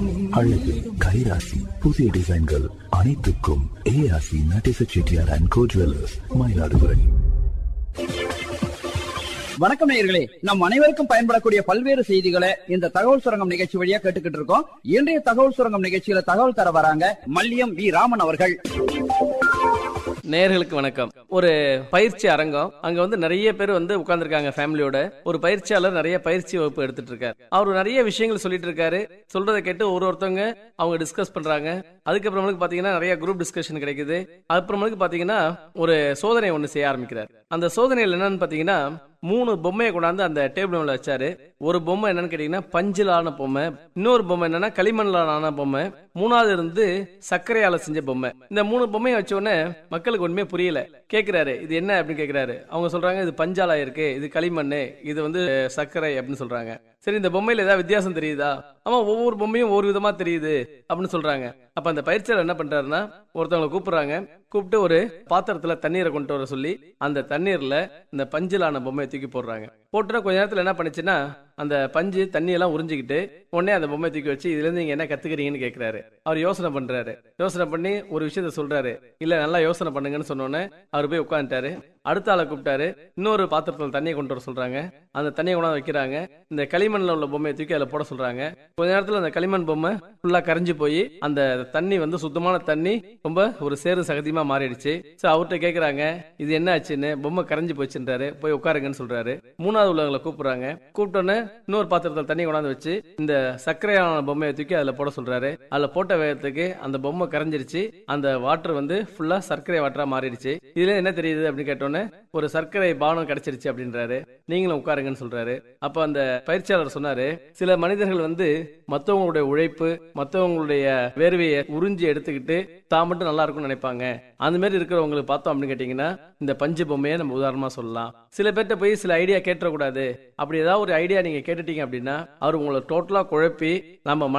அழகு கைராசி புதிய டிசைன்கள் அனைத்துக்கும் ஏஆசி நட்டிச Chettiar and co jewellers Mayiladuthurai வணக்கம் நேயர்களே நம் அனைவருக்கும் பயன்படக்கூடிய பல்வேறு செய்திகளை இந்த தகவல் சுரங்கம் நிகழ்ச்சி வழியா கேட்டுக்கிட்டு இருக்கோம் இன்றைய தகவல் சுரங்கம் நிகழ்ச்சியில தகவல் தர வராங்க மல்லியம் வி ராமன் அவர்கள் நேயர்களுக்கு வணக்கம் ஒரு பயிற்சி அரங்கம் அங்க வந்து நிறைய பேர் வந்து உட்கார்ந்திருக்காங்க ஃபேமிலியோட ஒரு பயிற்சியாளர் நிறைய பயிற்சி வகுப்பு எடுத்துட்டு இருக்காரு அவர் நிறைய விஷயங்கள் சொல்லிட்டு இருக்காரு சொல்றதை கேட்டு ஒரு ஒருத்தவங்க அவங்க டிஸ்கஸ் பண்றாங்க அதுக்கப்புறமேலுக்கு பாத்தீங்கன்னா நிறைய குரூப் டிஸ்கஷன் கிடைக்குது அப்புறமேலுக்கு பாத்தீங்கன்னா ஒரு சோதனை ஒண்ணு செய்ய ஆரம்பிக்கிறார் அந்த சோதனையில் என்னன்னு பாத்தீங்கன்னா மூணு பொம்மையை கொண்டாந்து அந்த டேபிள் மேல வச்சாரு ஒரு பொம்மை என்னன்னு கேட்டீங்கன்னா பஞ்சில் ஆன பொம்மை இன்னொரு பொம்மை என்னன்னா களிமண்ல ஆன பொம்மை மூணாவது இருந்து சர்க்கரையால செஞ்ச பொம்மை இந்த மூணு பொம்மையை வச்ச உடனே மக்களுக்கு ஒண்ணுமே புரியல கேக்குறாரு இது என்ன அப்படின்னு கேக்குறாரு அவங்க சொல்றாங்க இது பஞ்சாலா இருக்கு இது களிமண் இது வந்து சர்க்கரை அப்படின்னு சொல்றாங்க சரி இந்த பொம்மையில ஏதாவது வித்தியாசம் தெரியுதா ஆமா ஒவ்வொரு பொம்மையும் ஒவ்வொரு விதமா தெரியுது அப்படின்னு சொல்றாங்க அப்ப அந்த பயிற்சியாளர் என்ன பண்றாருன்னா ஒருத்தவங்களை கூப்பிடுறாங்க கூப்பிட்டு ஒரு பாத்திரத்துல தண்ணீரை கொண்டு வர சொல்லி அந்த தண்ணீர்ல இந்த பஞ்சிலான பொம்மையை தூக்கி போடுறாங்க போட்டுனா கொஞ்ச நேரத்துல என்ன பண்ணுச்சுன்னா அந்த பஞ்சு தண்ணி எல்லாம் உறிஞ்சிக்கிட்டு உடனே அந்த பொம்மையை தூக்கி வச்சு இதுல இருந்து நீங்க என்ன கத்துக்கிறீங்கன்னு கேக்குறாரு அவர் யோசனை பண்றாரு யோசனை பண்ணி ஒரு விஷயத்த சொல்றாரு இல்ல நல்லா யோசனை பண்ணுங்கன்னு சொன்னோன்னே அவர் போய் உட்காந்துட்டாரு அடுத்த ஆளை கூப்பிட்டாரு இன்னொரு பாத்திரத்துல தண்ணியை கொண்டு வர சொல்றாங்க அந்த தண்ணியை கொண்டாந்து வைக்கிறாங்க இந்த களிமண்ல உள்ள பொம்மையை தூக்கி அதுல போட சொல்றாங்க கொஞ்ச நேரத்துல அந்த களிமண் பொம்மை ஃபுல்லா கரைஞ்சு போய் அந்த தண்ணி வந்து சுத்தமான தண்ணி ரொம்ப ஒரு சேறு சகதியமா மாறிடுச்சு சோ அவர்கிட்ட கேக்குறாங்க இது என்ன ஆச்சுன்னு பொம்மை கரைஞ்சு போச்சுன்றாரு போய் உட்காருங்கன்னு சொல்றாரு மூணாவது உள்ளவங்களை கூப்பிடுறாங்க கூப்பிட்டோன்னே இன்னொரு பாத்திரத்துல தண்ணி கொண்டாந்து வச்சு இந்த சர்க்கரையான பொம்மையை தூக்கி அதுல போட சொல்றாரு அதுல போட்ட வேகத்துக்கு அந்த பொம்மை கரைஞ்சிருச்சு அந்த வாட்டர் வந்து ஃபுல்லா சர்க்கரை வாட்டரா மாறிடுச்சு இதுல என்ன தெரியுது அப்படின்னு கேட்டோன்னே ஒரு சர்க்கரை பானம் கிடைச்சிருச்சு அப்படின்றாரு நீங்களும் உட்காருங்கன்னு சொல்றாரு அப்ப அந்த பயிற்சியாளர் சொன்னாரு சில மனிதர்கள் வந்து மத்தவங்களுடைய உழைப்பு மத்தவங்களுடைய வேர்வையை உறிஞ்சி எடுத்துக்கிட்டு தான் மட்டும் நல்லா இருக்கும்னு நினைப்பாங்க அந்த மாதிரி இருக்கிறவங்களுக்கு பார்த்தோம் அப்படின்னு கேட்டீங்கன்னா இந்த பஞ்சு பொம்மையை நம்ம உதாரணமா சொல்லலாம் சில பேர்ட்ட போய் சில ஐடியா கேட்டுறக்கூடாது அப்படி ஏதாவது ஒரு ஐடியா நீங்க கேட்டுட்டீங்க அப்படின்னா அவர் உங்களை டோட்டலா குழப்பி நம்ம